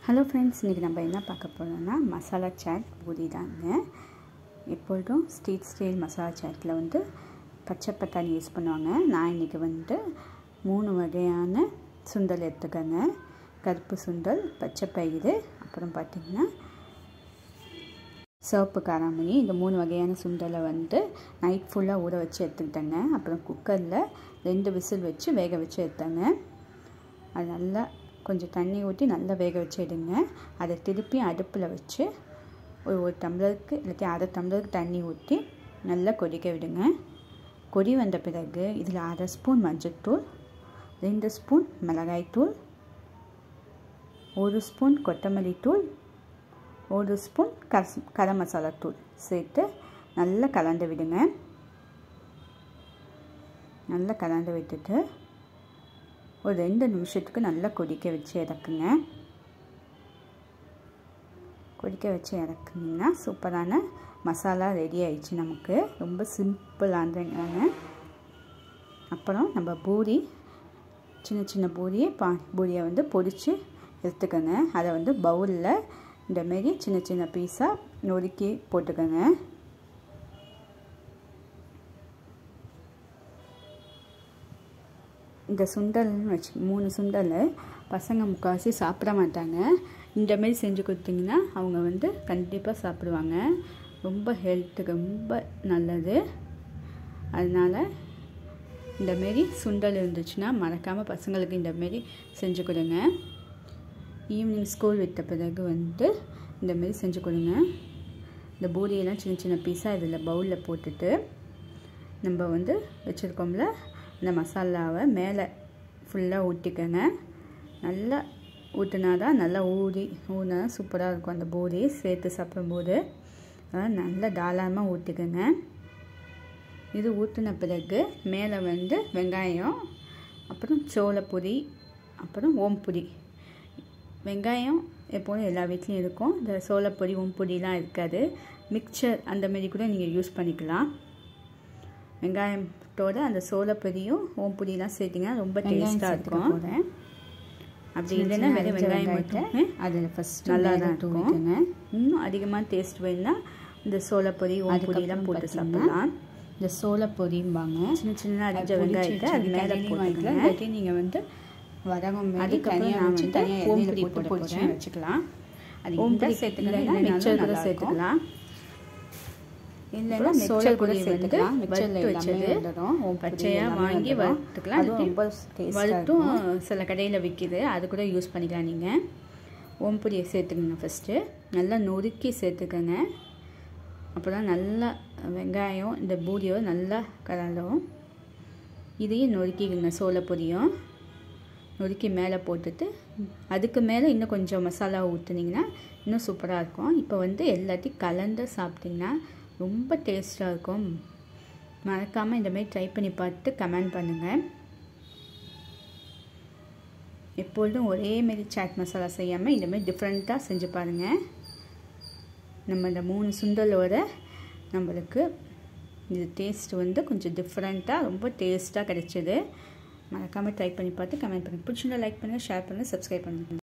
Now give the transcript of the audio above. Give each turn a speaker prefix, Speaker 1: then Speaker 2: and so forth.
Speaker 1: hello friends இன்றைக்கி நம்ம என்ன பார்க்க போகிறோம்னா மசாலா சாட் பூரி தாங்க எப்பொழுதும் ஸ்ட்ரீட் ஸ்டைல் மசாலா சாட்டில் வந்து பச்சை பட்டாணி யூஸ் பண்ணுவாங்க நான் இன்றைக்கி வந்து மூணு வகையான சுண்டல் எடுத்துக்கங்க கருப்பு சுண்டல் பச்சை பயிறு அப்புறம் பார்த்திங்கன்னா சிவப்பு காராமணி இந்த மூணு வகையான சுண்டலை வந்து நைட் ஃபுல்லாக ஊற வச்சு எடுத்துக்கிட்டேங்க அப்புறம் குக்கரில் ரெண்டு விசில் வச்சு வேக வச்சு எடுத்தேங்க அது நல்லா கொஞ்சம் தண்ணி ஊற்றி நல்லா வேக வச்சு எடுங்க அதை திருப்பி அடுப்பில் வச்சு ஒரு ஒரு டம்ளருக்கு இல்லாட்டி அரை டம்ளருக்கு தண்ணி ஊற்றி நல்லா கொதிக்க விடுங்க கொதி வந்த பிறகு இதில் அரை ஸ்பூன் மஞ்சள்தூள் ரெண்டு ஸ்பூன் மிளகாய்த்தூள் ஒரு ஸ்பூன் கொத்தமல்லி தூள் ஒரு ஸ்பூன் கஸ் கரம் மசாலா தூள் சேர்த்து நல்லா கலந்து விடுங்க நல்லா கலந்து விட்டுட்டு ஒரு ரெண்டு நிமிஷத்துக்கு நல்லா கொதிக்க வச்சு இறக்குங்க கொதிக்க வச்சு இறக்குனீங்கன்னா சூப்பரான மசாலா ரெடி ஆயிடுச்சு நமக்கு ரொம்ப சிம்பிளானதுங்க அப்புறம் நம்ம பூரி சின்ன சின்ன பூரியை பா பூரியை வந்து பொடிச்சு எடுத்துக்கோங்க அதை வந்து பவுலில் இந்தமாரி சின்ன சின்ன பீஸாக நொறுக்கி போட்டுக்கோங்க இந்த சுண்டல்னு வச்சு மூணு சுண்டல் பசங்க முக்கால்வாசி சாப்பிட மாட்டாங்க இந்தமாரி செஞ்சு கொடுத்தீங்கன்னா அவங்க வந்து கண்டிப்பாக சாப்பிடுவாங்க ரொம்ப ஹெல்த்துக்கு ரொம்ப நல்லது அதனால் இந்தமாரி சுண்டல் இருந்துச்சுன்னா மறக்காமல் பசங்களுக்கு இந்தமாரி செஞ்சு கொடுங்க ஈவினிங் ஸ்கூல் விட்ட பிறகு வந்து இந்தமாரி செஞ்சு கொடுங்க இந்த பூரியெல்லாம் சின்ன சின்ன பீஸாக இதில் பவுலில் போட்டுட்டு நம்ம வந்து வச்சுருக்கோம்ல இந்த மசாலாவை மேலே ஃபுல்லாக ஊற்றிக்கங்க நல்லா ஊற்றினா தான் நல்லா ஊறி ஊறினா தான் சூப்பராக இருக்கும் அந்த பூரி சேர்த்து சாப்பிடும்போது அதனால் நல்லா தாராளமாக ஊற்றிக்கங்க இது ஊற்றின பிறகு மேலே வந்து வெங்காயம் அப்புறம் சோளப்பொடி அப்புறம் ஓம்பொடி வெங்காயம் எப்போதும் எல்லா வீட்லேயும் இருக்கும் இந்த சோளப்பொடி ஓம்பொடிலாம் இருக்காது மிக்சர் அந்தமாரி கூட நீங்கள் யூஸ் பண்ணிக்கலாம் வெங்காயத்தோட அந்த சோளப்பொடியும் ஓம்பொடிலாம் சேர்த்திங்கன்னா ரொம்ப டேஸ்ட்டாக இருக்கும் அப்படி இல்லைன்னா வெறும் வெங்காயம் மட்டுமே
Speaker 2: அதில் ஃபஸ்ட்
Speaker 1: நல்லா தான் இருக்கும் இன்னும் அதிகமாக டேஸ்ட் வேணும்னா இந்த சோளப்பொடி ஓம்பொடிலாம் போட்டு சாப்பிடலாம்
Speaker 2: இந்த சோளப்பொடிம்பாங்க
Speaker 1: சின்ன சின்ன அரிஞ்ச வெங்காயத்தை அது மேலே போட்டுக்கலாம் இல்லாட்டி நீங்கள் வந்து
Speaker 2: வதகம்
Speaker 1: அதுக்கப்புறம் நான் வந்து ஓம்பொடி போட்டு பொடிச்சு வச்சுக்கலாம் அது ஓம்பொடி சேர்த்துக்கலாம் மிக்சர் கூட சேர்த்துக்கலாம் இல்லைன்னா மிக்சர் கூட சேர்த்துக்கலாம் வறுத்து வச்சது பச்சையாக வாங்கி வறுத்துக்கலாம்
Speaker 2: ரொம்ப
Speaker 1: வறுத்தும் சில கடையில் விற்கிது அது கூட யூஸ் பண்ணிக்கலாம் நீங்கள் ஓம்பொடியை சேர்த்துக்கங்க ஃபஸ்ட்டு நல்லா நொறுக்கி சேர்த்துக்கங்க அப்போ தான் நல்லா வெங்காயம் இந்த பூரியோ நல்லா கலந்தும் இதையும் நொறுக்கிக்கங்க சோளப்பொடியும் நொறுக்கி மேலே போட்டுட்டு அதுக்கு மேலே இன்னும் கொஞ்சம் மசாலா ஊற்றுனீங்கன்னா இன்னும் சூப்பராக இருக்கும் இப்போ வந்து எல்லாத்தையும் கலந்து சாப்பிட்டிங்கன்னா ரொம்ப டேஸ்ட்டாக இருக்கும் மறக்காமல் இந்தமாரி ட்ரை பண்ணி பார்த்து கமெண்ட் பண்ணுங்கள் எப்பொழுதும் ஒரே மாரி சாட் மசாலா செய்யாமல் இந்தமாரி டிஃப்ரெண்ட்டாக செஞ்சு பாருங்கள் நம்ம இந்த மூணு சுண்டலோட நம்மளுக்கு இது டேஸ்ட் வந்து கொஞ்சம் டிஃப்ரெண்ட்டாக ரொம்ப டேஸ்ட்டாக கிடைச்சிது மறக்காமல் ட்ரை பண்ணி பார்த்து கமெண்ட் பண்ணுங்கள் பிடிச்சிருந்தா லைக் பண்ணுங்கள் ஷேர் பண்ணுங்கள் சப்ஸ்கிரைப் பண்ணுங்கள்